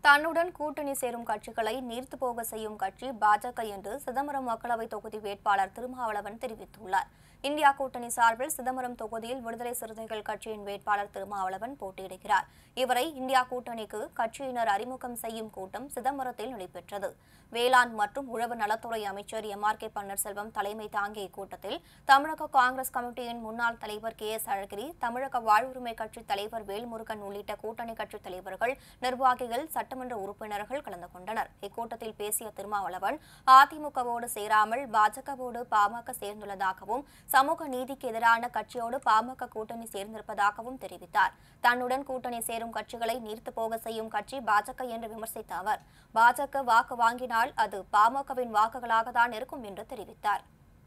தன்னுடன் கூட்டணி சேரும் கட்சிகளை நீர்த்து போக செய்யும் கட்சி பாஜக என்று சிதம்பரம் மக்களவை தொகுதி வேட்பாளர் திருமாவளவன் தெரிவித்துள்ளார் இந்தியா கூட்டணி சார்பில் சிதம்பரம் தொகுதியில் விடுதலை சிறுத்தைகள் கட்சியின் வேட்பாளர் திருமாவளவன் போட்டியிடுகிறார் இவரை இந்தியா கூட்டணிக்கு கட்சியினர் அறிமுகம் செய்யும் கூட்டம் சிதம்பரத்தில் நடைபெற்றது வேளாண் மற்றும் உழவு நலத்துறை அமைச்சர் எம் ஆர் கே பன்னீர்செல்வம் தலைமை தாங்கிய இக்கூட்டத்தில் தமிழக காங்கிரஸ் கமிட்டியின் முன்னாள் தலைவர் கே எஸ் அழகிரி தமிழக வாழ்வுரிமை கட்சி தலைவர் வேல்முருகன் உள்ளிட்ட கூட்டணி கட்சி தலைவர்கள் நிர்வாகிகள் சட்டமன்ற உறுப்பினர்கள் கலந்து கொண்டனர் இக்கூட்டத்தில் பேசிய திருமாவளவன் அதிமுகவோடு சேராமல் பாஜகவோடு பாமக சேர்ந்துள்ளதாகவும் சமூக நீதிக்கு எதிரான கட்சியோடு பாமக கூட்டணி சேர்ந்திருப்பதாகவும் தெரிவித்தார் தன்னுடன் கூட்டணி சேரும் கட்சிகளை நீர்த்து போக செய்யும் கட்சி பாஜக என்று விமர்சித்த அவர் பாஜக வாக்கு வாங்கினால் அது பாமகவின் வாக்குகளாக தான் இருக்கும் என்று தெரிவித்தார்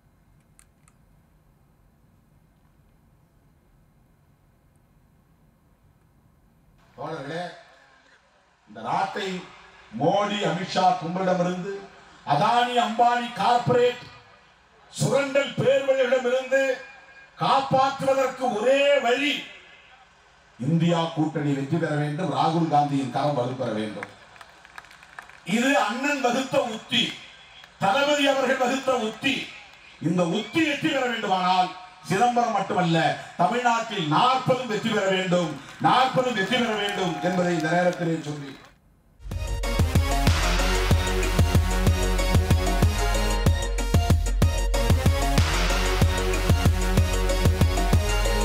தோழர்களே இந்த நாட்டை மோடி அமித்ஷா கும்பலிடமிருந்து அதானி அம்பானி கார்ப்பரேட் சுரண்டல் பேர்வழிகளிடமிருந்து காப்பாற்றுவதற்கு ஒரே வழி இந்தியா கூட்டணி வெற்றி பெற வேண்டும் ராகுல் காந்தியின் கரம் வலுப்பெற வேண்டும் இது அண்ணன் வகுத்த உத்தி தளபதி அவர்கள் வகுத்த உத்தி இந்த உத்தி வெற்றி பெற வேண்டுமானால் சிதம்பரம் மட்டுமல்ல தமிழ்நாட்டில் நாற்பதும் வெற்றி பெற வேண்டும் நாற்பதும் வெற்றி பெற வேண்டும் என்பதை இந்த நேரத்திலே சொல்லி